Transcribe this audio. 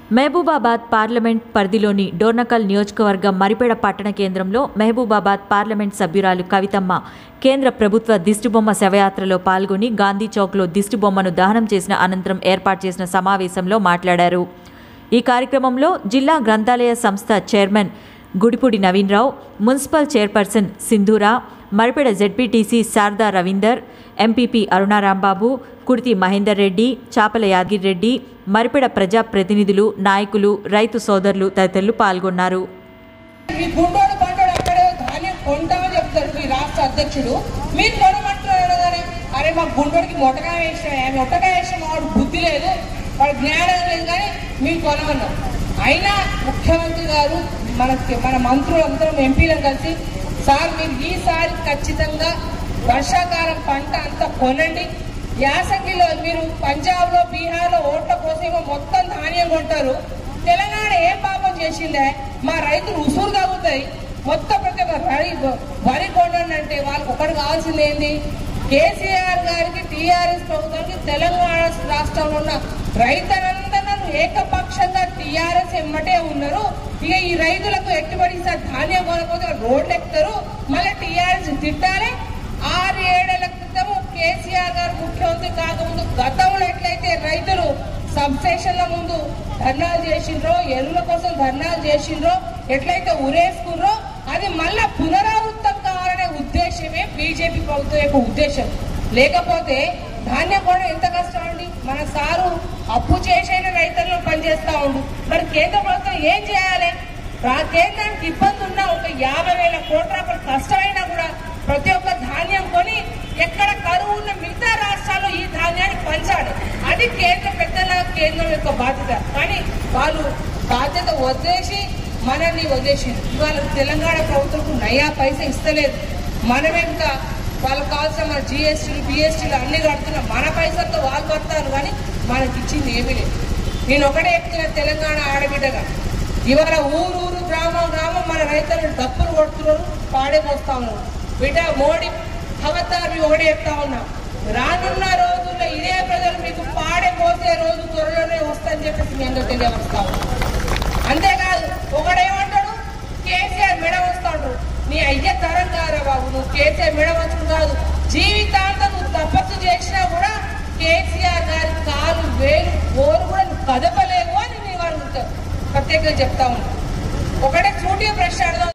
Mahabubabad parliament పరిధిలోని డోర్నకల్ నియోజకవర్గం మరిపేడ పట్టణ కేంద్రంలో మహబూబాబాద్ పార్లమెంట్ సభ్యురాలు కవితమ్మ కేంద్ర ప్రభుత్వ దిష్టిబొమ్మ శవయాత్రలో పాల్గొని గాంధీ చౌక్లో దిష్టిబొమ్మను దహనం చేసిన అనంతరం ఏర్పాటు చేసిన సమావేశంలో మాట్లాడారు ఈ కార్యక్రమంలో జిల్లా గ్రంథాలయ సంస్థ chairman Gudipudi Naveen Rao municipal chairperson Sindhura Maripeda ZPTC Sharada Ravinder MPP Aruna Rambabu Kurthi Mahender Reddy Chapala Yadagiri Reddy Maripeda ప్రజా ప్రతినిధులు నాయకులు రైతు సోదరులు తదితరులు పాల్గొన్నారు ఈ గుండోడు పంటోడు అక్కడే ధాన్యం కొంటామని చెప్తారు మీ రాష్ట్ర అధ్యక్షుడు మీరు కొనమంటున్నారు కదా అరే మా గుండోడికి మొట్టగా వేసిన మొట్టగా వేసిన వాడు బుద్ధి లేదు వాడు జ్ఞానం లేదు కానీ మీరు కొనమన్నారు అయినా ముఖ్యమంత్రి గారు మన మన మంత్రులు అందరం ఎంపీలను కలిసి సార్ మీరు ఈసారి ఖచ్చితంగా వర్షాకాలం పంట అంతా కొనండి యాసంగిలో మీరు పంజాబ్లో బీహార్లో ఓట్ల కోసమేమో మొత్తం ధాన్యం కొంటారు తెలంగాణ ఏం పాపం చేసిందే మా రైతులు ఉసురు తగ్గుతాయి మొత్తం ప్రతి ఒక్క వరి వరి కొండండి అంటే వాళ్ళకి ఒకటి కావాల్సింది ఏంది కేసీఆర్ గారికి టీఆర్ఎస్ ప్రభుత్వానికి తెలంగాణ రాష్ట్రంలో ఉన్న రైతులందరూ ఏకపక్షంగా టీఆర్ఎస్ ఎమ్మటే ఉన్నారు ఇక ఈ రైతులకు ఎట్టుబడి ఈసారి ధాన్యం కొనకపోతే రోడ్లు ఎక్కుతారు మళ్ళీ టీఆర్ఎస్ తిట్టాలి ఆరు ఏడేళ్ల క్రితము కేసీఆర్ గారు ముఖ్యమంత్రి కాకముందు గతంలో ఎట్లయితే రైతులు సబ్ స్టేషన్ల ముందు ధర్నాలు చేసిండ్రో ఎరువుల కోసం ధర్నాలు చేసిండ్రో ఎట్లయితే ఉరేసుకుర్రో అది మళ్ళా పునరావృతం కావాలనే ఉద్దేశమే బీజేపీ ప్రభుత్వం యొక్క ఉద్దేశం లేకపోతే ధాన్యం కూడా ఎంత కష్టం అండి మన సారు అప్పు చేసైన రైతులను పనిచేస్తా ఉండు మరి కేంద్ర ప్రభుత్వం ఏం చేయాలి రా- కేంద్రానికి ఇబ్బంది ఉన్నా ఒక యాభై వేల కోట్ల రూపాయలు కష్టమైనా కూడా ప్రతి ఒక్క ధాన్యం కొని ఎక్కడ కరువు ఉన్న మిగతా రాష్ట్రాల్లో ఈ ధాన్యాన్ని పంచాలి అది కేంద్ర పెద్దల కేంద్రం యొక్క బాధ్యత కానీ వాళ్ళు బాధ్యత వదిలేసి మనల్ని వదిలేసి ఇవాళ తెలంగాణ ప్రభుత్వం నయా పైసా ఇస్తలేదు మనమే ఇంకా వాళ్ళకి కావాల్సిన మన జిఎస్టీలు బిఎస్టీలు అన్ని కడుతున్నాం మన పైసలతో వాళ్ళు పడతారు కానీ మనకి ఇచ్చింది ఏమీ లేదు నేను ఒకటే చెప్తున్నా తెలంగాణ ఆడబిడ్డగా ఇవాళ ఊరు ఊరు గ్రామం గ్రామం మన రైతులను డప్పులు కొడుతున్నారు పాడేపోస్తా ఉన్నారు బిడ్డ మోడీ అవతారి ఒకటి చెప్తా ఉన్నా రానున్న రోజుల్లో ఇదే ప్రజలు మీకు పాడే పోసే రోజు త్వరలోనే వస్తుందని చెప్పేసి మీ అందరూ తెలియవస్తా ఉన్నాం అంతేకాదు ఒకడేమంటాడు కేసీఆర్ మెడ వస్తాడు నీ అయ్య తరం కారా బాబు నువ్వు కేసీఆర్ మెడ వచ్చుడు కాదు జీవితాంతం నువ్వు తపస్సు చేసినా కూడా కేసీఆర్ గారి కాలు వేలు ఓరు కూడా నువ్వు కదపలేవు అని నీ వారు ప్రత్యేకంగా చెప్తా ఉన్నా ఒకటే సూటిగా ప్రశ్న అడదాం